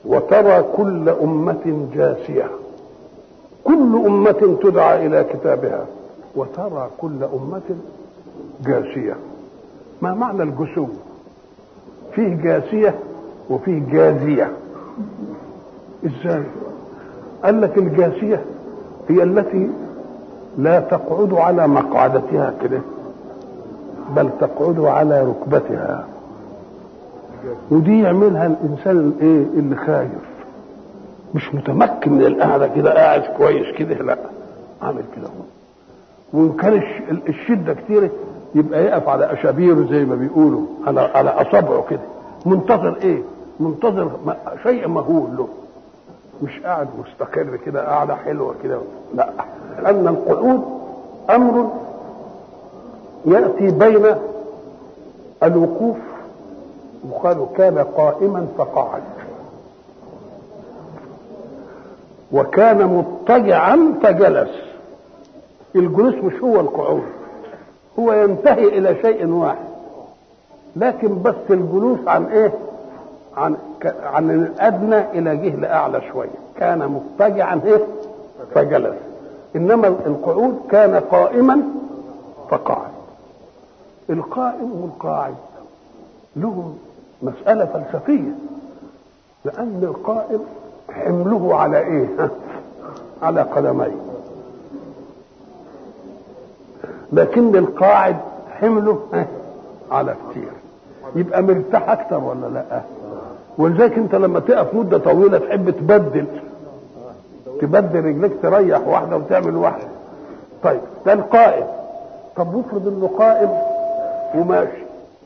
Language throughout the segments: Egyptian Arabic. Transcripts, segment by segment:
وترى كل أمة جاثية كل أمة تدعى إلى كتابها وترى كل أمة جاثية ما معنى الجسو فيه جاثية وفيه جازية ازاي قال لك الجاثية هي التي لا تقعد على مقعدتها كده بل تقعد على ركبتها ودي يعملها الانسان الايه اللي خايف مش متمكن من القعده كده قاعد كويس كده لا عامل كده هو وان كان الشده كتيره يبقى يقف على اشابيره زي ما بيقولوا على على اصابعه كده منتظر ايه منتظر شيء مهول له مش قاعد مستقر كده قاعده حلوه كده لا لان القعود امر ياتي بين الوقوف يقال كان قائما فقعد وكان مضطجعا فجلس الجلوس مش هو القعود هو ينتهي الى شيء واحد لكن بس الجلوس عن ايه عن عن الادنى الى جهه لاعلى شويه كان مضطجعا ايه فجلس انما القعود كان قائما فقعد القائم والقاعد لهم مسألة فلسفية لأن القائم حمله على إيه؟ على قدميه لكن القاعد حمله على كتير يبقى مرتاح أكتر ولا لأ؟ ولذلك أنت لما تقف مدة طويلة تحب تبدل تبدل رجليك تريح واحدة وتعمل واحدة طيب ده القائم طب افرض انه قائم وماشي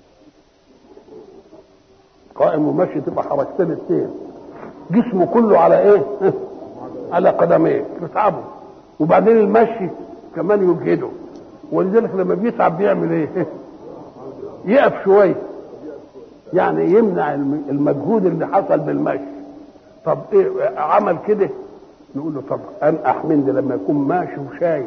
قائم وماشي تبقى حركتين اثنين جسمه كله على ايه على قدميه يتعبه وبعدين المشي كمان يجهده ولذلك لما بيتعب بيعمل ايه يقف شويه يعني يمنع المجهود اللي حصل بالمشي طب ايه عمل كده نقول له طب انقح من ده لما يكون ماشي وشايل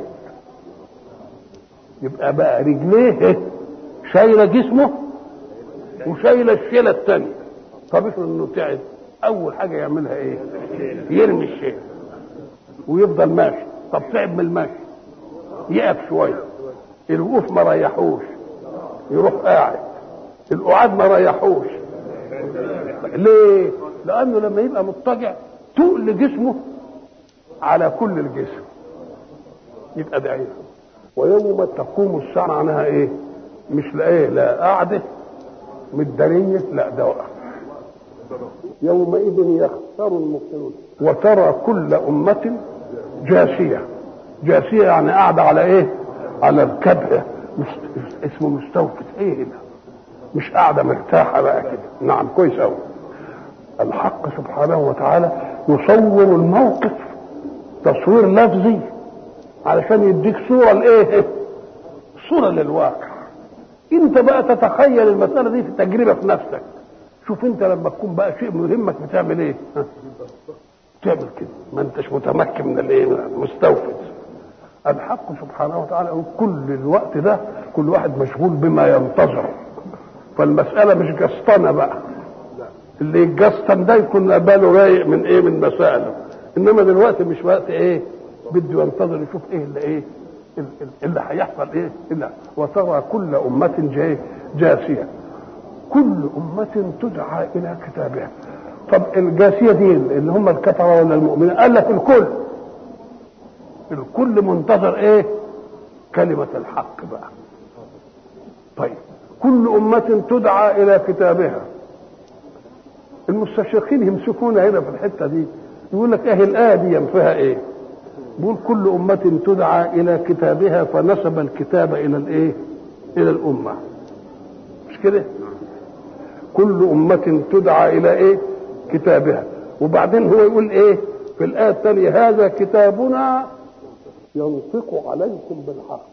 يبقى بقى رجليه شايله جسمه وشايله الشيله الثانيه طب افرض انه تعب اول حاجه يعملها ايه يرمي الشيل ويفضل ماشي طب تعب من المشي يقف شويه الوقوف ما ريحوش يروح قاعد القعاد ما ريحوش ليه لانه لما يبقى مضطجع تقل جسمه على كل الجسم يبقى ضعيف ويوم تقوم الساعه معناها ايه مش لا ايه لا قاعده مدارية لا ده وقف يومئذ يخسر المبطلون وترى كل أمة جاسية جاسية يعني قاعدة على إيه؟ على الكبهة اسمه مستوفت إيه ده؟ مش قاعدة مرتاحة بقى كده نعم كويس أوي الحق سبحانه وتعالى يصور الموقف تصوير لفظي علشان يديك صورة لإيه؟ صورة للواقع انت بقى تتخيل المساله دي في تجربه في نفسك شوف انت لما تكون بقى شيء مهمك بتعمل ايه ها؟ تعمل كده ما انتش متمكن من الايه مستوفز الحق سبحانه وتعالى يقول كل الوقت ده كل واحد مشغول بما ينتظر فالمساله مش جسطنه بقى اللي يتجسطن ده يكون باله رايق من ايه من مسائله انما دلوقتي مش وقت ايه بده ينتظر يشوف ايه اللي ايه اللي هيحصل ايه إلا وترى كل أمة جاسية كل أمة تدعى إلى كتابها طب الجاسية دي اللي هم الكفرة ولا المؤمنين قال لك الكل الكل منتظر ايه كلمة الحق بقى طيب كل أمة تدعى إلى كتابها المستشرقين يمسكون هنا في الحتة دي يقول لك ايه الآية دي فيها ايه بيقول كل أمة تدعى إلى كتابها فنسب الكتاب إلى الإيه؟ إلى الأمة. مش كده؟ كل أمة تدعى إلى إيه؟ كتابها. وبعدين هو يقول إيه؟ في الآية الثانية هذا كتابنا ينطق عليكم بالحق.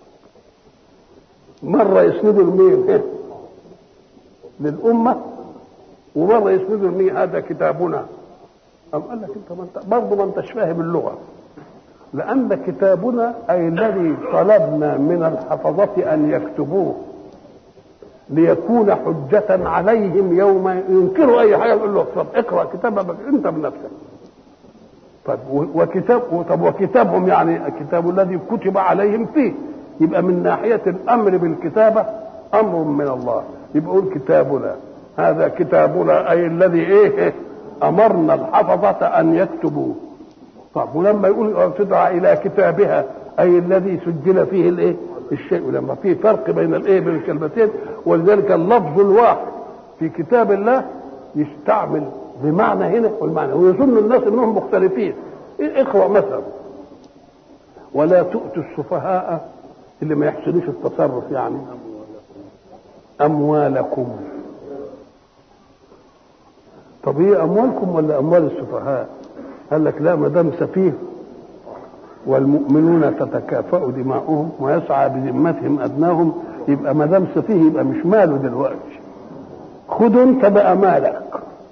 مرة يسندوا لمين؟ للأمة ومرة يسندوا لمين؟ هذا كتابنا. أم قال لك أنت ما أنت برضه ما أنتش فاهم اللغة. لأن كتابنا أي الذي طلبنا من الحفظة أن يكتبوه ليكون حجة عليهم يوم ينكروا أي حاجة يقول له طب اقرأ كتابك أنت بنفسك طب وكتاب طب وكتابهم يعني الكتاب الذي كتب عليهم فيه يبقى من ناحية الأمر بالكتابة أمر من الله يبقى يقول كتابنا هذا كتابنا أي الذي إيه أمرنا الحفظة أن يكتبوه طب ولما يقول تدعى إلى كتابها أي الذي سجل فيه الإيه الشيء لما في فرق بين الإيه بين الكلمتين ولذلك اللفظ الواحد في كتاب الله يستعمل بمعنى هنا والمعنى ويظن الناس انهم مختلفين اقرا مثلا ولا تؤتوا السفهاء اللي ما يحسنوش التصرف يعني اموالكم طب هي اموالكم ولا اموال السفهاء قال لك لا ما دام سفيه والمؤمنون تتكافأ دماؤهم ويسعى بذمتهم ادناهم يبقى ما دام سفيه يبقى مش ماله دلوقتي خد انت بقى مالك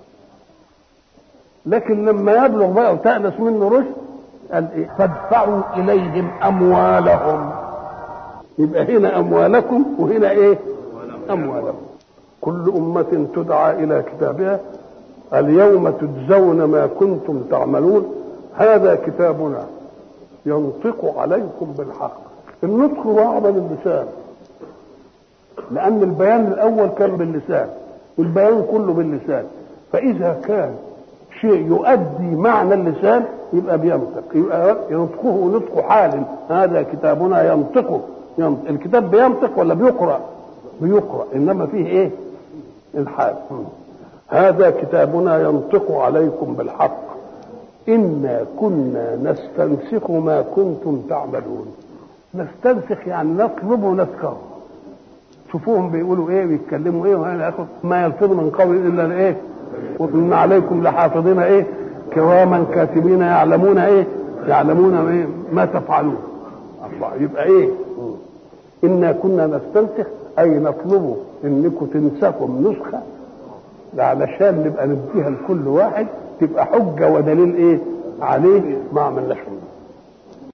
لكن لما يبلغ بقى وتأنس منه رشد قال ايه فادفعوا اليهم اموالهم يبقى هنا اموالكم وهنا ايه اموالهم كل امه تدعى الى كتابها اليوم تجزون ما كنتم تعملون هذا كتابنا ينطق عليكم بالحق النطق هو عمل اللسان لان البيان الاول كان باللسان والبيان كله باللسان فاذا كان شيء يؤدي معنى اللسان يبقى بينطق يبقى ينطقه نطق حال هذا كتابنا ينطقه ينطق. الكتاب بينطق ولا بيقرا بيقرا انما فيه ايه الحال هذا كتابنا ينطق عليكم بالحق انا كنا نستنسخ ما كنتم تعملون نستنسخ يعني نطلب ونذكر شوفوهم بيقولوا ايه بيتكلموا ايه وهنا ما يلفظ من قول الا ايه وإن عليكم لحافظين ايه كراما كاتبين يعلمون ايه يعلمون ايه ما تفعلون الله يبقى ايه إنا كنا نستنسخ أي نطلب إنكم تنسخوا نسخة علشان نبقى نديها لكل واحد تبقى حجة ودليل إيه عليه ما عملناش منه